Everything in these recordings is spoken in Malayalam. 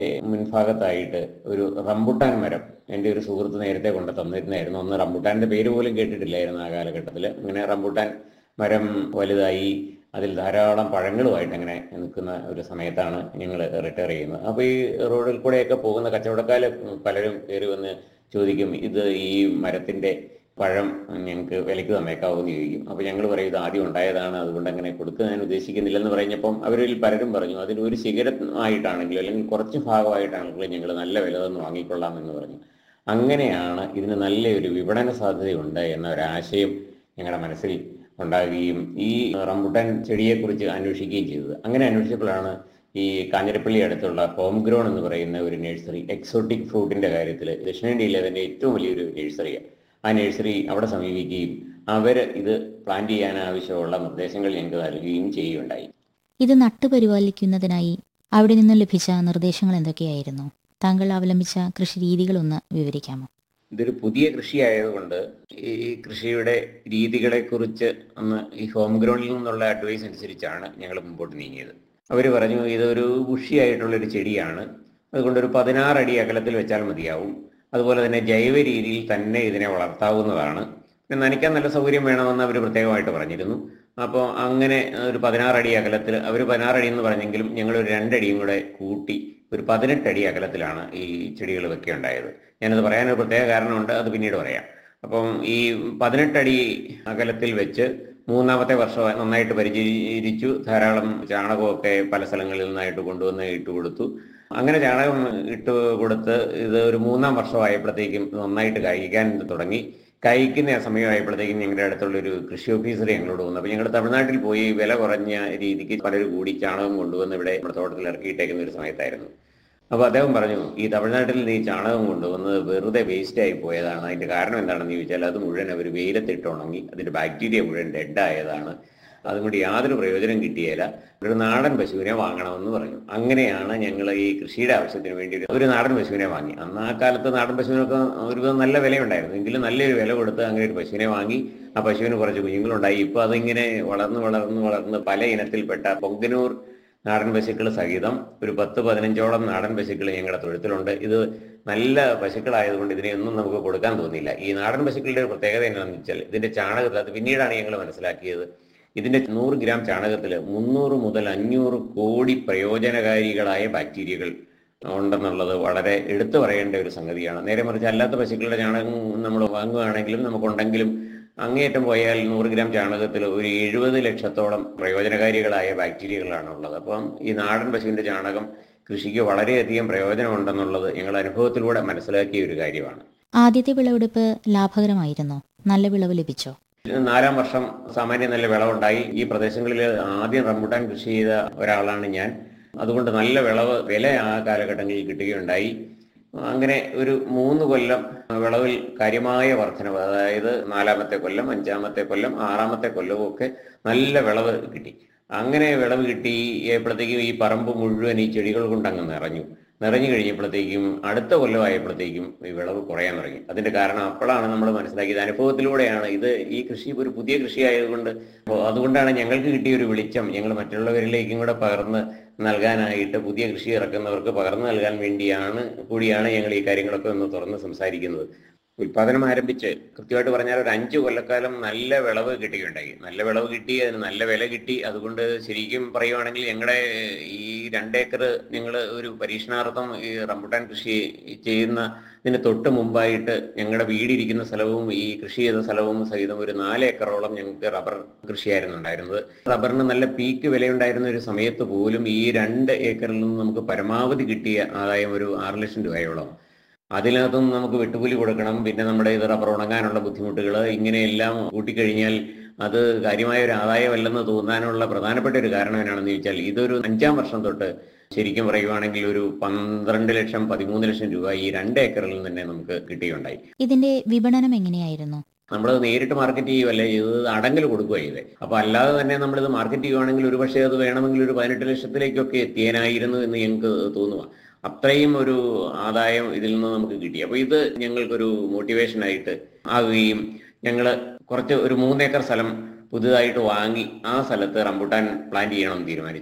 മുൻഭാഗത്തായിട്ട് ഒരു റംബുട്ടാൻ മരം എൻ്റെ ഒരു സുഹൃത്ത് നേരത്തെ കൊണ്ട് തന്നിരുന്നായിരുന്നു അന്ന് റംബുട്ടാൻ്റെ പേര് പോലും കേട്ടിട്ടില്ലായിരുന്നു ആ കാലഘട്ടത്തിൽ അങ്ങനെ റംബുട്ടാൻ മരം വലുതായി അതിൽ ധാരാളം പഴങ്ങളുമായിട്ട് അങ്ങനെ നിൽക്കുന്ന ഒരു സമയത്താണ് ഞങ്ങൾ റിട്ടയർ ചെയ്യുന്നത് അപ്പോൾ ഈ റോഡിൽ കൂടെയൊക്കെ പോകുന്ന കച്ചവടക്കാർ പലരും കയറി വന്ന് ചോദിക്കും ഇത് ഈ മരത്തിൻ്റെ പഴം ഞങ്ങൾക്ക് വിലയ്ക്ക് തന്നേക്കാവോ എന്ന് ചോദിക്കും അപ്പോൾ ഞങ്ങൾ പറയും ഇത് ആദ്യം ഉണ്ടായതാണ് അതുകൊണ്ട് അങ്ങനെ കൊടുക്കാൻ ഞാൻ ഉദ്ദേശിക്കുന്നില്ലെന്ന് പറഞ്ഞപ്പം അവരിൽ പലരും പറഞ്ഞു അതിന് ഒരു ശിഖരം ആയിട്ടാണെങ്കിലും അല്ലെങ്കിൽ കുറച്ച് ഭാഗമായിട്ടാണെങ്കിലും ഞങ്ങൾ നല്ല വില തന്ന് വാങ്ങിക്കൊള്ളാം എന്ന് പറഞ്ഞു അങ്ങനെയാണ് ഇതിന് നല്ലൊരു വിപണന സാധ്യതയുണ്ട് എന്ന ഒരാശയം ഞങ്ങളുടെ മനസ്സിൽ ഉണ്ടാകുകയും ഈ റംബുട്ടാൻ ചെടിയെക്കുറിച്ച് അന്വേഷിക്കുകയും ചെയ്തത് അങ്ങനെ അന്വേഷിച്ചപ്പോഴാണ് ഈ കാഞ്ഞിരപ്പള്ളി അടുത്തുള്ള ഹോം ഗ്രോൺ എന്ന് പറയുന്ന ഒരു നഴ്സറി എക്സോട്ടിക് ഫ്രൂട്ടിന്റെ കാര്യത്തിൽ ദക്ഷിണേന്ത്യയിലെ അതിന്റെ ഏറ്റവും വലിയൊരു നഴ്സറിയാണ് ആ നഴ്സറി അവിടെ സമീപിക്കുകയും അവർ ഇത് പ്ലാൻ ചെയ്യാൻ ആവശ്യമുള്ള നിർദ്ദേശങ്ങൾ ഞങ്ങൾക്ക് നൽകുകയും ചെയ്യുകയുണ്ടായി ഇത് നട്ടുപരിപാലിക്കുന്നതിനായി അവിടെ നിന്നും ലഭിച്ച നിർദ്ദേശങ്ങൾ എന്തൊക്കെയായിരുന്നു താങ്കൾ അവലംബിച്ച കൃഷി രീതികളൊന്ന് വിവരിക്കാമോ ഇതൊരു പുതിയ കൃഷി ആയതുകൊണ്ട് ഈ കൃഷിയുടെ രീതികളെക്കുറിച്ച് അന്ന് ഈ ഹോം ഗ്രൗണ്ടിൽ നിന്നുള്ള അഡ്വൈസ് അനുസരിച്ചാണ് ഞങ്ങൾ മുമ്പോട്ട് നീങ്ങിയത് അവർ പറഞ്ഞു ഇതൊരു ബുഷിയായിട്ടുള്ളൊരു ചെടിയാണ് അതുകൊണ്ട് ഒരു പതിനാറ് അടി അകലത്തിൽ വെച്ചാൽ മതിയാവും അതുപോലെ തന്നെ ജൈവ രീതിയിൽ തന്നെ ഇതിനെ വളർത്താവുന്നതാണ് പിന്നെ നനയ്ക്കാൻ നല്ല സൗകര്യം വേണമെന്ന് അവർ പ്രത്യേകമായിട്ട് പറഞ്ഞിരുന്നു അപ്പോൾ അങ്ങനെ ഒരു പതിനാറ് അടി അകലത്തിൽ അവർ പതിനാറ് അടി എന്ന് പറഞ്ഞെങ്കിലും ഞങ്ങൾ ഒരു രണ്ടടിയും കൂടെ കൂട്ടി ഒരു പതിനെട്ട് അടി അകലത്തിലാണ് ഈ ചെടികൾ വെക്കുകയുണ്ടായത് ഞാനത് പറയാനൊരു പ്രത്യേക കാരണമുണ്ട് അത് പിന്നീട് പറയാം അപ്പം ഈ പതിനെട്ടടി അകലത്തിൽ വെച്ച് മൂന്നാമത്തെ വർഷം നന്നായിട്ട് പരിചരിച്ചു ധാരാളം ചാണകമൊക്കെ പല സ്ഥലങ്ങളിൽ നിന്നായിട്ട് കൊണ്ടുവന്ന് ഇട്ട് കൊടുത്തു അങ്ങനെ ചാണകം ഇട്ട് കൊടുത്ത് ഇത് ഒരു മൂന്നാം വർഷമായപ്പോഴത്തേക്കും നന്നായിട്ട് കഴിക്കാൻ തുടങ്ങി കഴിക്കുന്ന സമയമായപ്പോഴത്തേക്കും ഞങ്ങളുടെ അടുത്തുള്ള ഒരു കൃഷി ഓഫീസർ ഞങ്ങളോട് വന്നു അപ്പോൾ ഞങ്ങൾ തമിഴ്നാട്ടിൽ പോയി വില കുറഞ്ഞ രീതിക്ക് പലരും കൂടി ചാണകം കൊണ്ടുവന്ന് ഇവിടെ നമ്മുടെ തോട്ടത്തിൽ ഇറക്കിയിട്ടേക്കുന്ന ഒരു സമയത്തായിരുന്നു അപ്പോൾ അദ്ദേഹം പറഞ്ഞു ഈ തമിഴ്നാട്ടിൽ നിന്ന് ഈ ചാണകം കൊണ്ടുവന്നത് വെറുതെ വേസ്റ്റ് ആയി പോയതാണ് അതിന്റെ കാരണം എന്താണെന്ന് ചോദിച്ചാൽ അത് മുഴുവൻ അവർ വെയിലത്തിട്ട് ഉണങ്ങി അതിന്റെ ബാക്ടീരിയ മുഴുവൻ ഡെഡ് ആയതാണ് അതുകൊണ്ട് യാതൊരു പ്രയോജനം കിട്ടിയില്ല ഒരു നാടൻ പശുവിനെ വാങ്ങണമെന്ന് പറഞ്ഞു അങ്ങനെയാണ് ഞങ്ങൾ ഈ കൃഷിയുടെ ആവശ്യത്തിന് വേണ്ടി ഒരു നാടൻ പശുവിനെ വാങ്ങി അന്ന് ആ കാലത്ത് നാടൻ പശുവിനൊക്കെ ഒരു നല്ല വിലയുണ്ടായിരുന്നു എങ്കിലും നല്ലൊരു വില കൊടുത്ത് അങ്ങനെ ഒരു പശുവിനെ വാങ്ങി ആ പശുവിന് കുറച്ച് കുഞ്ഞുങ്ങളുണ്ടായി ഇപ്പോൾ അതിങ്ങനെ വളർന്ന് വളർന്ന് വളർന്ന് പല ഇനത്തിൽപ്പെട്ട പൊങ്കനൂർ നാടൻ പശുക്കൾ സഹിതം ഒരു പത്ത് പതിനഞ്ചോളം നാടൻ പശുക്കൾ ഞങ്ങളുടെ തൊഴുത്തിലുണ്ട് ഇത് നല്ല പശുക്കളായതുകൊണ്ട് ഇതിനെയൊന്നും നമുക്ക് കൊടുക്കാൻ തോന്നിയില്ല ഈ നാടൻ പശുക്കളുടെ ഒരു പ്രത്യേകത എന്താണെന്ന് വെച്ചാൽ ഇതിന്റെ ചാണകത്തിൽ അത് പിന്നീടാണ് ഞങ്ങൾ മനസ്സിലാക്കിയത് ഇതിന്റെ നൂറ് ഗ്രാം ചാണകത്തിൽ മുന്നൂറ് മുതൽ അഞ്ഞൂറ് കോടി പ്രയോജനകാരികളായ ബാക്ടീരിയകൾ ഉണ്ടെന്നുള്ളത് വളരെ എടുത്തു പറയേണ്ട ഒരു സംഗതിയാണ് നേരെ മറിച്ച് അല്ലാത്ത പശുക്കളുടെ ചാണകം നമ്മൾ വാങ്ങുകയാണെങ്കിലും നമുക്കുണ്ടെങ്കിലും അങ്ങേയറ്റം പോയാൽ നൂറ് ഗ്രാം ചാണകത്തിൽ ഒരു എഴുപത് ലക്ഷത്തോളം പ്രയോജനകാരികളായ ബാക്ടീരിയകളാണ് ഉള്ളത് അപ്പം ഈ നാടൻ പശുവിന്റെ ചാണകം കൃഷിക്ക് വളരെയധികം പ്രയോജനമുണ്ടെന്നുള്ളത് ഞങ്ങൾ അനുഭവത്തിലൂടെ മനസ്സിലാക്കിയ ഒരു കാര്യമാണ് ആദ്യത്തെ വിളവെടുപ്പ് ലാഭകരമായിരുന്നോ നല്ല വിളവ് ലഭിച്ചോ നാലാം വർഷം സാമാന്യം നല്ല വിളവുണ്ടായി ഈ പ്രദേശങ്ങളിൽ ആദ്യം റംബുട്ടാൻ കൃഷി ചെയ്ത ഒരാളാണ് ഞാൻ അതുകൊണ്ട് നല്ല വിളവ് വില ആ കാലഘട്ടങ്ങളിൽ കിട്ടുകയുണ്ടായി അങ്ങനെ ഒരു മൂന്ന് കൊല്ലം വിളവിൽ കാര്യമായ വർധനവ് അതായത് നാലാമത്തെ കൊല്ലം അഞ്ചാമത്തെ കൊല്ലം ആറാമത്തെ കൊല്ലവും ഒക്കെ നല്ല വിളവ് കിട്ടി അങ്ങനെ വിളവ് കിട്ടിയപ്പോഴത്തേക്കും ഈ പറമ്പ് മുഴുവൻ ഈ ചെടികൾ കൊണ്ട് അങ്ങ് നിറഞ്ഞു നിറഞ്ഞു കഴിഞ്ഞപ്പോഴത്തേക്കും അടുത്ത കൊല്ലമായപ്പോഴത്തേക്കും ഈ വിളവ് കുറയാൻ തുടങ്ങി അതിന്റെ കാരണം അപ്പോഴാണ് നമ്മൾ മനസ്സിലാക്കിയത് അനുഭവത്തിലൂടെയാണ് ഇത് ഈ കൃഷി ഒരു പുതിയ കൃഷി ആയതുകൊണ്ട് അപ്പോൾ അതുകൊണ്ടാണ് ഞങ്ങൾക്ക് കിട്ടിയ ഒരു വെളിച്ചം ഞങ്ങൾ മറ്റുള്ളവരിലേക്കും കൂടെ പകർന്ന് നൽകാനായിട്ട് പുതിയ കൃഷി ഇറക്കുന്നവർക്ക് പകർന്നു നൽകാൻ വേണ്ടിയാണ് കൂടിയാണ് ഞങ്ങൾ ഈ കാര്യങ്ങളൊക്കെ ഒന്ന് തുറന്ന് സംസാരിക്കുന്നത് ഉൽപാദനം ആരംഭിച്ച് കൃത്യമായിട്ട് പറഞ്ഞാൽ ഒരു അഞ്ച് കൊല്ലക്കാലം നല്ല വിളവ് കിട്ടുകയുണ്ടായി നല്ല വിളവ് കിട്ടി അതിന് നല്ല വില കിട്ടി അതുകൊണ്ട് ശരിക്കും പറയുവാണെങ്കിൽ ഞങ്ങളുടെ ഈ രണ്ടേക്കർ ഞങ്ങൾ ഒരു പരീക്ഷണാർത്ഥം ഈ റംബുട്ടാൻ കൃഷി ചെയ്യുന്ന ഇതിന് തൊട്ട് മുമ്പായിട്ട് ഞങ്ങളുടെ വീടിരിക്കുന്ന സ്ഥലവും ഈ കൃഷി ചെയ്ത സ്ഥലവും സഹിതം ഒരു നാല് ഏക്കറോളം ഞങ്ങൾക്ക് റബ്ബർ കൃഷിയായിരുന്നു ഉണ്ടായിരുന്നത് റബ്ബറിന് നല്ല പീക്ക് വിലയുണ്ടായിരുന്ന ഒരു സമയത്ത് പോലും ഈ രണ്ട് ഏക്കറിൽ നിന്ന് നമുക്ക് പരമാവധി കിട്ടിയ ആദായം ഒരു ആറ് ലക്ഷം രൂപയോളം അതിനകത്തും നമുക്ക് വെട്ടുകൂലി കൊടുക്കണം പിന്നെ നമ്മുടെ ഇത് റബ്ബർ ഉണങ്ങാനുള്ള ബുദ്ധിമുട്ടുകൾ ഇങ്ങനെയെല്ലാം കൂട്ടിക്കഴിഞ്ഞാൽ അത് കാര്യമായ ഒരു ആദായമല്ലെന്ന് തോന്നാനുള്ള പ്രധാനപ്പെട്ട ഒരു കാരണം എന്നാണെന്ന് ചോദിച്ചാൽ ഇതൊരു അഞ്ചാം വർഷം തൊട്ട് ശരിക്കും പറയുവാണെങ്കിൽ ഒരു പന്ത്രണ്ട് ലക്ഷം പതിമൂന്ന് ലക്ഷം രൂപ ഈ രണ്ട് ഏക്കറിൽ തന്നെ നമുക്ക് കിട്ടുകയുണ്ടായി ഇതിന്റെ വിപണനം എങ്ങനെയായിരുന്നു നമ്മളത് നേരിട്ട് മാർക്കറ്റ് ചെയ്യുമല്ല ഇത് അടങ്കൽ കൊടുക്കുക ചെയ്തേ അപ്പൊ അല്ലാതെ തന്നെ നമ്മളിത് മാർക്കറ്റ് ചെയ്യുവാണെങ്കിൽ ഒരു പക്ഷേ അത് വേണമെങ്കിൽ ഒരു പതിനെട്ട് ലക്ഷത്തിലേക്കൊക്കെ എത്തിയാനായിരുന്നു എന്ന് ഞങ്ങൾക്ക് തോന്നുക അത്രയും ഒരു ആദായം ഇതിൽ നിന്ന് നമുക്ക് കിട്ടി അപ്പൊ ഇത് ഞങ്ങൾക്കൊരു മോട്ടിവേഷൻ ആയിട്ട് ആകുകയും ഞങ്ങൾ കുറച്ച് ഒരു മൂന്നേക്കർ സ്ഥലം പുതുതായിട്ട് വാങ്ങി ആ സ്ഥലത്ത് റംബുട്ടാൻ പ്ലാന്റ് ചെയ്യണമെന്ന് തീരുമാനിച്ചു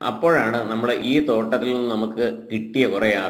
അപ്പോഴാണ് നമ്മൾ ഈ തോട്ടത്തിൽ നിന്ന് നമുക്ക് കിട്ടിയ കുറേ